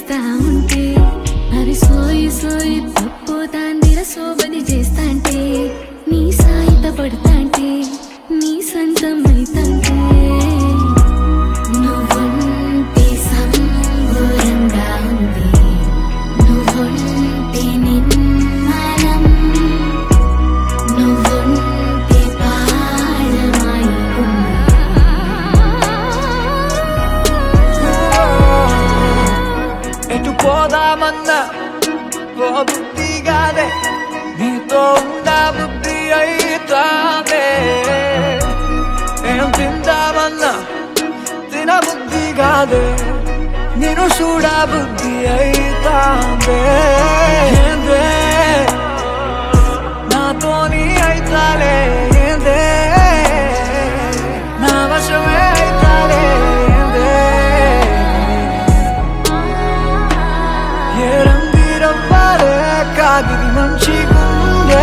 చూస్తా ఉంటే అరి సోయి సోయి పప్పు తాందిర సోబది చేస్తాంటే నీ సాయిత పడతాంటే నీ సొంతం అయితాంటే నువ్వంటే సంబరంగా ఉంది నువ్వుంటే నిమ్మలం నువ్వుంటే పాడమై ఉంది ఎటు పోదామన్నా ఓ బుద్ధి కాదే నీతో ఉండా బుద్ధి అయితాదే ఏం తిందామన్నా తిన బుద్ధి కాదే నేను చూడా బుద్ధి అయితాందే ఏందే నాతోని అయితాలే ఏందే నా వశమే అయితాలే ఏందే ఏ రంగిరవ్వాలే కాగిరి మంచి గుండె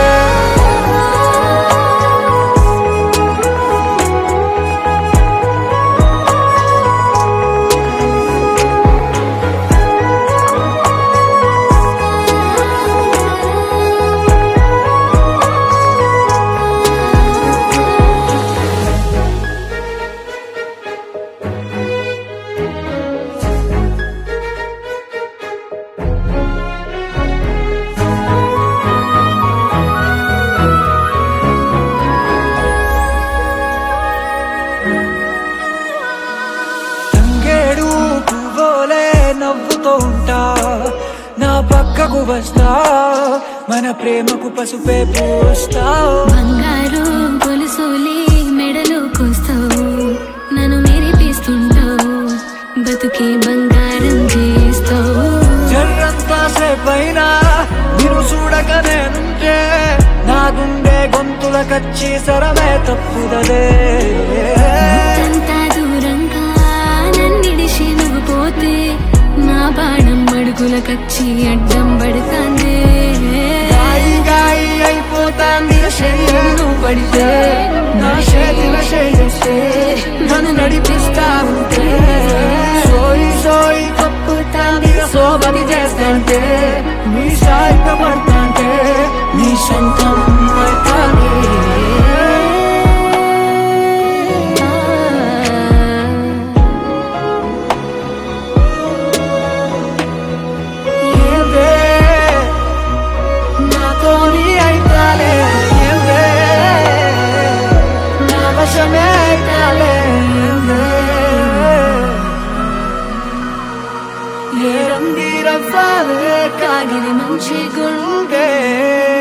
తంగేడు పువ్వులే నవ్వుతూ ఉంటా నా పక్కకు వస్తా మన ప్రేమకు పసుపే పూస్తా బంగారు గొలుసులే మెడలో కోస్తావు నన్ను మెరిపిస్తుంటావు బతుకే బంగారం చేస్తావు జర్రంతా సేపైనా నిన్ను చూడక నేనుంటే నా గుండె గొంతుల కచ్చి సరమే తప్పుదలే అంతా దూరంగా నన్నిడిసి నువ్వు పోతే నా బాణం అడుగుల కచ్చి అడ్డం పడుతాందే గాయి గాయి అయిపోతాంది శరీరం నువ్వు పడితే నా చేతిలో చేస్తే నన్ను నడిపిస్తా ఉంటే సోయి సోయి తప్పుతాంది సోబది చేస్తాంటే నీ సాయిత పడతాంటే నీ సొంతం అవుతానే ఏందే నాతోని అయితాలే ఏందే నా వశమే అయితాలే ఏందే ఏ రంగిరవ్వాలే కాగిరి మంచి గుండె